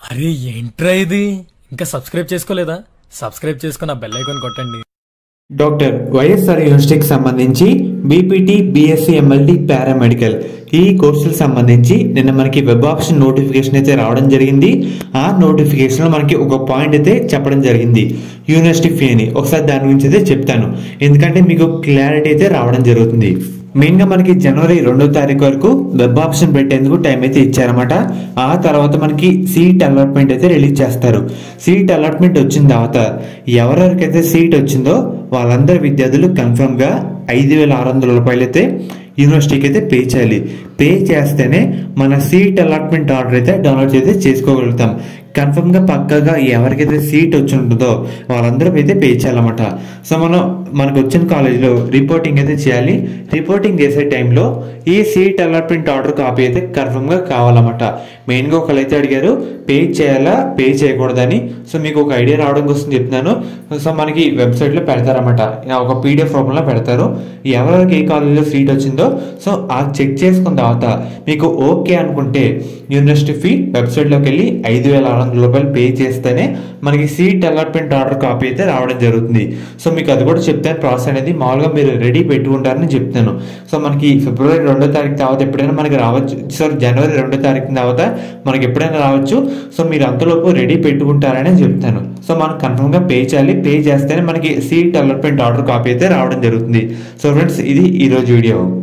అరే ఏంట్రా ఇది ఇంకా సబ్స్క్రైబ్ చేసుకోలేదా సబ్స్క్రైబ్ చేసుకున్న బెల్ ఐకాన్ కొట్టండి డాక్టర్ వైఎస్ఆర్ యూనివర్సిటీకి సంబంధించి బీపీటీ బీఎస్సీ ఎంఎల్టీ పారామెడికల్ ఈ కోర్సులకు సంబంధించి నిన్న మనకి వెబ్ ఆప్షన్ నోటిఫికేషన్ అయితే రావడం జరిగింది ఆ నోటిఫికేషన్లో మనకి ఒక పాయింట్ అయితే చెప్పడం జరిగింది యూనివర్సిటీ ఫీ అని ఒకసారి దాని గురించి అయితే చెప్తాను ఎందుకంటే మీకు క్లారిటీ అయితే రావడం జరుగుతుంది మెయిన్గా మనకి జనవరి రెండో తారీఖు వరకు వెబ్ ఆప్షన్ పెట్టేందుకు టైం అయితే ఇచ్చారన్నమాట ఆ తర్వాత మనకి సీట్ అలాట్మెంట్ అయితే రిలీజ్ చేస్తారు సీట్ అలాట్మెంట్ వచ్చిన తర్వాత ఎవరెవరికైతే సీట్ వచ్చిందో వాళ్ళందరి విద్యార్థులు కన్ఫర్మ్గా ఐదు వేల ఆరు వందల రూపాయలు అయితే యూనివర్సిటీకి అయితే పే చేయాలి పే చేస్తేనే మన సీట్ అలాట్మెంట్ ఆర్డర్ అయితే డౌన్లోడ్ అయితే చేసుకోగలుగుతాం కన్ఫర్మ్గా పక్కగా ఎవరికైతే సీట్ వచ్చి ఉంటుందో వాళ్ళందరూ అయితే పే చేయాలన్నమాట సో మనం మనకు వచ్చిన కాలేజీలో రిపోర్టింగ్ అయితే చేయాలి రిపోర్టింగ్ చేసే టైంలో ఈ సీట్ అలాట్మెంట్ ఆర్డర్ కాపీ అయితే కన్ఫర్మ్గా కావాలన్నమాట మెయిన్గా ఒకళ్ళైతే అడిగారు పే చేయాలా పే చేయకూడదని సో మీకు ఒక ఐడియా రావడం కోసం చెప్తున్నాను సో మనకి వెబ్సైట్లో పెడతారన్నమాట ఒక పీడిఎఫ్ రూపంలో పెడతారు ఎవరికి ఏ కాలేజీలో సీట్ వచ్చిందో సో ఆ చెక్ చేసుకున్న తర్వాత మీకు ఓకే అనుకుంటే యూనివర్సిటీ ఫీ వెబ్సైట్లోకి వెళ్ళి ఐదు వేల ఆరు వందల రూపాయలు పే చేస్తేనే మనకి సీట్ అలాట్మెంట్ ఆర్డర్ కాపీ అయితే రావడం జరుగుతుంది సో మీకు అది కూడా చెప్తాను ప్రాసెస్ అనేది మామూలుగా మీరు రెడీ పెట్టుకుంటారని చెప్తాను సో మనకి ఫిబ్రవరి రెండో తారీఖు తర్వాత ఎప్పుడైనా మనకి రావచ్చు సారీ జనవరి రెండో తారీఖు తర్వాత మనకి ఎప్పుడైనా రావచ్చు సో మీరు అంతలోపు రెడీ పెట్టుకుంటారని చెప్తాను సో మనం కన్ఫర్మ్గా పే చేయాలి పే చేస్తేనే మనకి సీట్ అలాట్మెంట్ ఆర్డర్ కాపీ అయితే రావడం జరుగుతుంది సో ఫ్రెండ్స్ ఇది ఈరోజు వీడియో